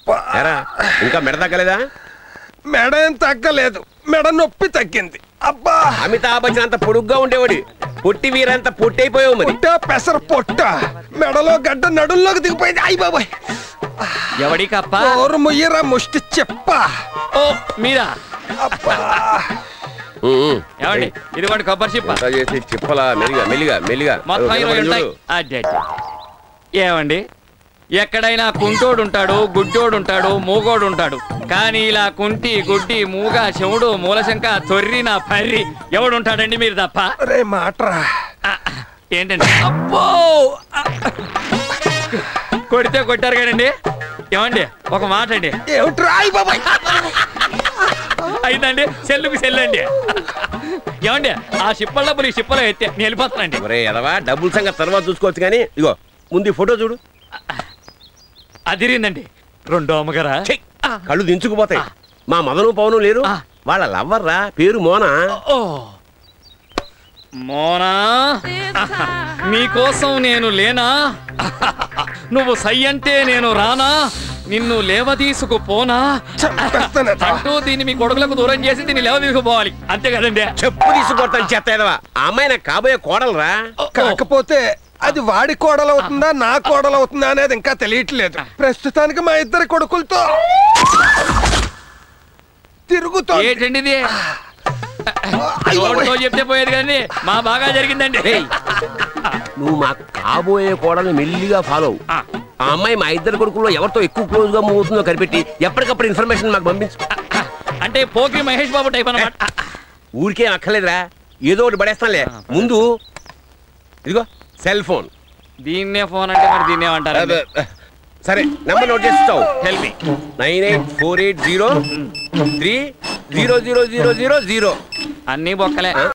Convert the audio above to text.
ఎరా ఇంకా మెడ తగ్గలేదా మెడ ఏం తగ్గలేదు మెడ నొప్పి తగ్గింది అబ్బా అమితాబ్ బచ్చన్ అంత పొడుగ్గా ఉండేవాడి పొట్టి వీరంత పొట్టి అయిపోయావు మరి పొట్ట పెసర పొట్ట మెడలో గడ్డ నడుల్లోకి దిగిపోయింది అయ్యి బాబాయ్ ఎవడి కప్ప నోరు ముయ్యరా ముష్టి చెప్ప ఓ మీరా అబ్బా ఉమ్, ఉమ్. ఏమండి ఇదిగోండి కొబ్బరి చిప్ప అంతా చేసి చెప్పలా మెల్లిగా మెల్లిగా మెల్లిగా మొత్తం అదిగో, ఇరవై ఉంటాయి చూడు. అదే అదే. ఏమండి ఎక్కడైనా కుంటోడు ఉంటాడు గుడ్డోడు ఉంటాడు మూగోడు ఉంటాడు కానీ ఇలా కుంటి గుడ్డి మూగ చెవుడు మూలశంక తొర్రి నా పర్రి ఎవడుంటాడండి మీరు తప్ప రే మాట్రా ఆ, ఏంటండి అబ్బో ఆ. కొడితే కొట్టారు కదండి ఏమండి ఒక మాట అండి ఏమిట్రా అయ్యి బాబాయ్ అయిందండి సెల్లుకి సెల్లండి ఏమండి ఆ షిప్పల డబ్బులు ఈ షిప్పలో ఎత్తే నేను వెళ్ళిపోతానండి ఒరే ఎదవా డబ్బుల సంగతి తర్వాత చూసుకోవచ్చు కానీ ఇగో ముందు ఈ ఫోటో చూడు అదిరిందండి రెండో అమ్మగారా ఛీ, కళ్ళు దించుకుపోతాయి మా మదను పవను లేరు ఆ. వాళ్ళ లవ్వర్రా పేరు మోనా ఓ మోనా నీకోసం నేను లేనా నువ్వు సై అంటే నేను రానా నిన్ను లేవదీసుకుపోనా చంపేస్తానట. అంటూ దీన్ని మీ కొడుకులకు దూరం చేసి దీన్ని లేవదీసుకుపోవాలి అంతే కదండి చెప్పు తీసుకొడతాను చెత్త ఎదవా ఆ అమ్మాయి నాకు కాబోయే కోడలరా కాకపోతే అది వాడి కోడలవుతుందా నా కోడలవుతుందా అనేది ఇంకా తెలియట్లేదు ప్రస్తుతానికి మా ఇద్దరి కొడుకులతో తిరుగుతో ఏంటండి ఇది ఎవరితో చెప్తే పోయేది కానీ మా బాగా జరిగిందండి రేయ్, నువ్వు మా కాబోయే కోడల్ని మెల్లిగా ఫాలో ఆ, ఆ అమ్మాయి మా ఇద్దరు కొడుకుల్లో ఎవరితో ఎక్కువ క్లోజ్ గా మూవ్ అవుతుందో కనిపెట్టి ఎప్పటికప్పుడు ఇన్ఫర్మేషన్ మాకు పంపించు అంటే పోకి మహేష్ బాబు టైప్ అన్నమాట ఊరికే అక్కర్లేదురా ఏదో ఒకటి పడేస్తానులే ముందు ఇదిగో సెల్ ఫోన్ దీన్నే ఫోన్ అంటే మరి దీన్నే అంటారు అదే, సరే నెంబర్ నోట్ చేస్తావు help me nine eight four eight zero three zero zero zero zero zero అన్ని బొక్కలే